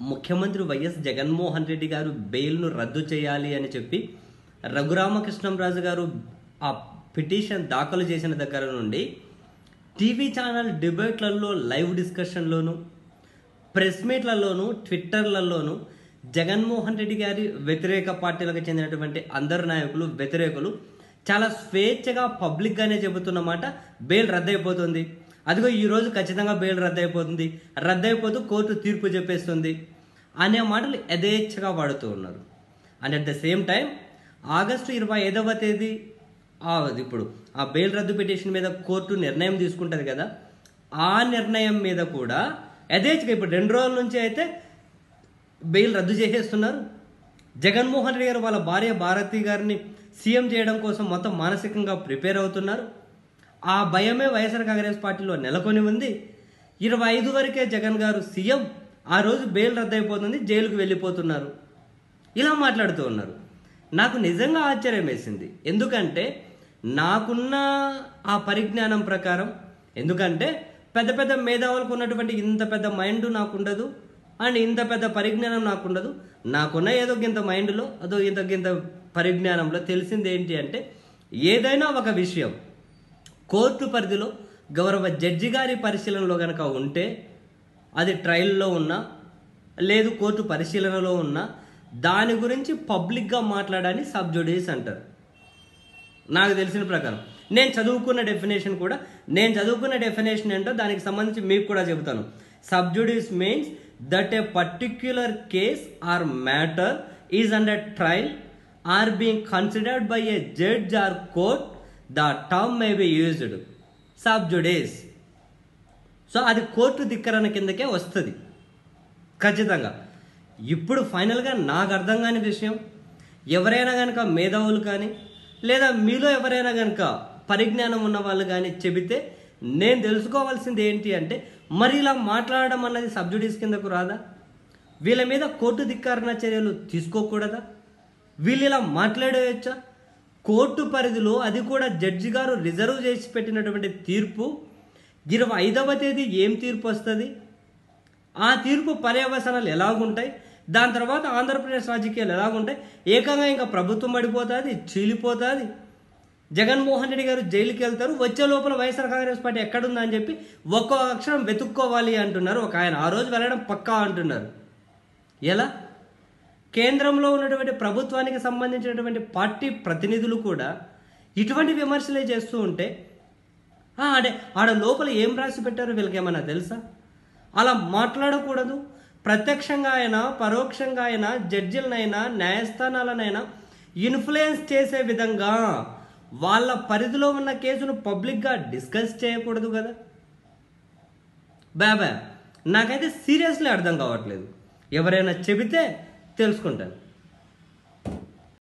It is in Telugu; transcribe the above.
ముఖ్యమంత్రి వైఎస్ జగన్మోహన్ రెడ్డి గారు బెయిల్ను రద్దు చేయాలి అని చెప్పి రఘురామకృష్ణంరాజు గారు ఆ పిటిషన్ దాఖలు చేసిన దగ్గర నుండి టీవీ ఛానల్ డిబేట్లలో లైవ్ డిస్కషన్లోను ప్రెస్ మీట్లలోను ట్విట్టర్లలోను జగన్మోహన్ రెడ్డి గారి వ్యతిరేక పార్టీలకు చెందినటువంటి అందరు నాయకులు వ్యతిరేకులు చాలా స్వేచ్ఛగా పబ్లిక్గానే చెబుతున్నమాట బెయిల్ రద్దయిపోతుంది అదిగో ఈ రోజు ఖచ్చితంగా బెయిల్ రద్దయిపోతుంది రద్దయిపోతూ కోర్టు తీర్పు చెప్పేస్తుంది అనే మాటలు యథేచ్ఛగా వాడుతూ ఉన్నారు and at the same time August ఇరవై ఐదవ తేదీ ఆ, ఇప్పుడు ఆ బెయిల్ రద్దు పిటిషన్ మీద కోర్టు నిర్ణయం తీసుకుంటుంది కదా ఆ నిర్ణయం మీద కూడా యథేచ్ఛగా ఇప్పుడు రెండు రోజుల నుంచి అయితే బెయిల్ రద్దు చేసేస్తున్నారు జగన్మోహన్ రెడ్డి గారు వాళ్ళ భార్య భారతి గారిని సీఎం చేయడం కోసం మొత్తం మానసికంగా ప్రిపేర్ అవుతున్నారు ఆ భయమే వైఎస్ఆర్ కాంగ్రెస్ పార్టీలో నెలకొని ఉంది ఇరవై ఐదు వరకే జగన్ గారు సీఎం ఆ రోజు బెయిల్ రద్దయిపోతుంది జైలుకు వెళ్ళిపోతున్నారు ఇలా మాట్లాడుతూ ఉన్నారు నాకు నిజంగా ఆశ్చర్యం వేసింది ఎందుకంటే నాకున్న ఆ పరిజ్ఞానం ప్రకారం ఎందుకంటే పెద్ద పెద్ద మేధావులకు ఉన్నటువంటి ఇంత పెద్ద మైండ్ నాకు ఉండదు అండ్ ఇంత పెద్ద పరిజ్ఞానం నాకు ఉండదు నాకున్న ఏదో ఇంత మైండ్లో అదో ఇంత ఇంత పరిజ్ఞానంలో తెలిసింది ఏంటి అంటే ఏదైనా ఒక విషయం కోర్టు పరిధిలో గౌరవ జడ్జి గారి పరిశీలనలో కనుక ఉంటే అది ట్రయల్లో ఉన్నా లేదు కోర్టు పరిశీలనలో ఉన్నా దాని గురించి పబ్లిక్గా మాట్లాడాలని సబ్జుడీస్ అంటారు నాకు తెలిసిన ప్రకారం నేను చదువుకున్న డెఫినేషన్ కూడా నేను చదువుకున్న డెఫినేషన్ ఏంటో దానికి సంబంధించి మీకు కూడా చెబుతాను sub judice means that a particular case or matter is under trial or being considered by a judge or court the term may be used sub judice so అది కోర్టు ధిక్కరణ కిందకే వస్తుంది ఖచ్చితంగా ఇప్పుడు ఫైనల్గా నాకు అర్థం కాని విషయం ఎవరైనా కనుక మేధావులు కానీ లేదా మీలో ఎవరైనా కనుక పరిజ్ఞానం ఉన్న వాళ్ళు కానీ చెబితే నేను తెలుసుకోవాల్సింది ఏంటి అంటే మరి ఇలా మాట్లాడడం అన్నది సబ్జుడీస్ కిందకు రాదా వీళ్ళ మీద కోర్టు ధిక్కారణ చర్యలు తీసుకోకూడదా వీళ్ళు ఇలా మాట్లాడేయచ్చా కోర్టు పరిధిలో అది కూడా జడ్జి గారు రిజర్వ్ చేసి పెట్టినటువంటి తీర్పు ఇరవై ఐదవ తేదీ ఏం తీర్పు వస్తుంది ఆ తీర్పు పర్యవసనాలు ఎలాగుంటాయి దాని తర్వాత ఆంధ్రప్రదేశ్ రాజకీయాలు ఎలాగుంటాయి ఏకంగా ఇంకా ప్రభుత్వం పడిపోతుంది చీలిపోతుంది జగన్మోహన్ రెడ్డి గారు జైలుకి వెళ్తారు వచ్చే లోపల వైఎస్ఆర్ కాంగ్రెస్ పార్టీ ఎక్కడుందా అని చెప్పి ఒక్కో అక్షరం వెతుక్కోవాలి అంటున్నారు ఒక ఆయన ఆ రోజు వెళ్ళడం పక్కా అంటున్నారు ఎలా కేంద్రంలో ఉన్నటువంటి ప్రభుత్వానికి సంబంధించినటువంటి పార్టీ ప్రతినిధులు కూడా ఇటువంటి విమర్శలే చేస్తూ ఉంటే ఆ, ఆడే ఆడ లోపల ఏం రాసి పెట్టారో వీళ్ళకి ఏమన్నా తెలుసా అలా మాట్లాడకూడదు ప్రత్యక్షంగా అయినా పరోక్షంగా అయినా జడ్జిలనైనా న్యాయస్థానాలనైనా ఇన్ఫ్లుయెన్స్ చేసే విధంగా వాళ్ళ పరిధిలో ఉన్న కేసును పబ్లిక్గా డిస్కస్ చేయకూడదు కదా బాబా నాకైతే సీరియస్లీ అర్థం కావట్లేదు ఎవరైనా చెబితే తెలుసుకుంటాను